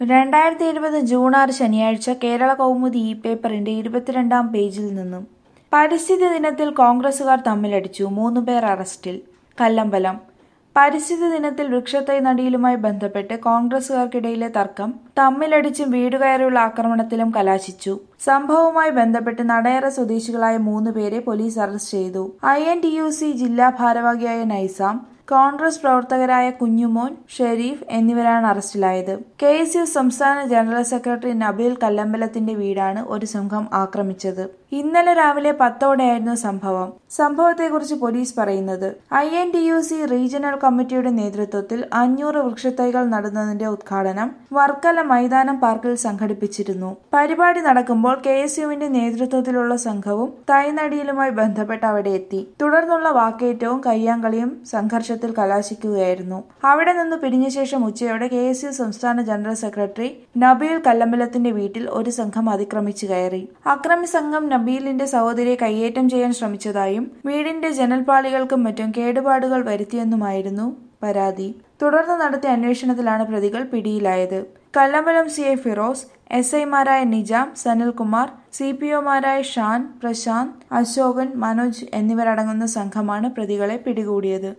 രണ്ടായിരത്തി ഇരുപത് ജൂൺ ആറ് ശനിയാഴ്ച കേരള കൗമുദി ഇ പേപ്പറിന്റെ ഇരുപത്തിരണ്ടാം പേജിൽ നിന്നും പരിസ്ഥിതി ദിനത്തിൽ കോൺഗ്രസുകാർ തമ്മിലടിച്ചു മൂന്ന് പേർ അറസ്റ്റിൽ കല്ലമ്പലം പരിസ്ഥിതി ദിനത്തിൽ വൃക്ഷത്തൈ നടീലുമായി ബന്ധപ്പെട്ട് കോൺഗ്രസുകാർക്കിടയിലെ തർക്കം തമ്മിലടിച്ചും വീടുകയറിയുള്ള ആക്രമണത്തിലും കലാശിച്ചു സംഭവവുമായി ബന്ധപ്പെട്ട് നടയറ സ്വദേശികളായ മൂന്ന് പേരെ പോലീസ് അറസ്റ്റ് ചെയ്തു I N T U C ജില്ലാ ഭാരവാഹിയായ നൈസാം കോൺഗ്രസ് പ്രവർത്തകരായ കുഞ്ഞുമോൻ ഷെരീഫ് എന്നിവരാണ് അറസ്റ്റിലായത് കെ എസ് യു സംസ്ഥാന ജനറൽ സെക്രട്ടറി നബീൽ കല്ലമ്പലത്തിന്റെ വീടാണ് ഒരു സംഘം ആക്രമിച്ചത് ഇന്നലെ രാവിലെ പത്തോടെയായിരുന്നു സംഭവം സംഭവത്തെക്കുറിച്ച് പോലീസ് പറയുന്നത് I N T U C regional കമ്മിറ്റിയുടെ നേതൃത്വത്തിൽ അഞ്ഞൂറ് വൃക്ഷത്തൈകൾ നടുന്നതിന്റെ ഉദ്ഘാടനം വർക്കല മൈതാനം പാർക്കിൽ സംഘടിപ്പിച്ചിരുന്നു പരിപാടി നടക്കുമ്പോൾ കെ എസ് യുവിന്റെ നേതൃത്വത്തിലുള്ള സംഘവും തൈനടിയിലുമായി ബന്ധപ്പെട്ട് അവിടെ എത്തി തുടർന്നുള്ള വാക്കേറ്റവും കയ്യാങ്കളിയും സംഘർഷത്തിൽ കലാശിക്കുകയായിരുന്നു അവിടെ നിന്ന് പിരിഞ്ഞ ശേഷം ഉച്ചയോടെ കെ എസ് യു സംസ്ഥാന ജനറൽ സെക്രട്ടറി നബീൽ കല്ലമ്പലത്തിന്റെ വീട്ടിൽ ഒരു സംഘം അതിക്രമിച്ചു കയറി അക്രമി സംഘം നബീലിന്റെ സഹോദരിയെ കയ്യേറ്റം ചെയ്യാൻ ശ്രമിച്ചതായും വീടിന്റെ ജനൽപാളികൾക്കും മറ്റും കേടുപാടുകൾ വരുത്തിയെന്നുമായിരുന്നു പരാതി തുടർന്ന് നടത്തിയ അന്വേഷണത്തിലാണ് പ്രതികൾ പിടിയിലായത് Kallambalam C A Firoz S ഐമാരായ നിജാം സനിൽകുമാർ സി പി ഒമാരായ ഷാൻ പ്രശാന്ത് അശോകൻ മനോജ് എന്നിവരടങ്ങുന്ന സംഘമാണ് പ്രതികളെ പിടികൂടിയത്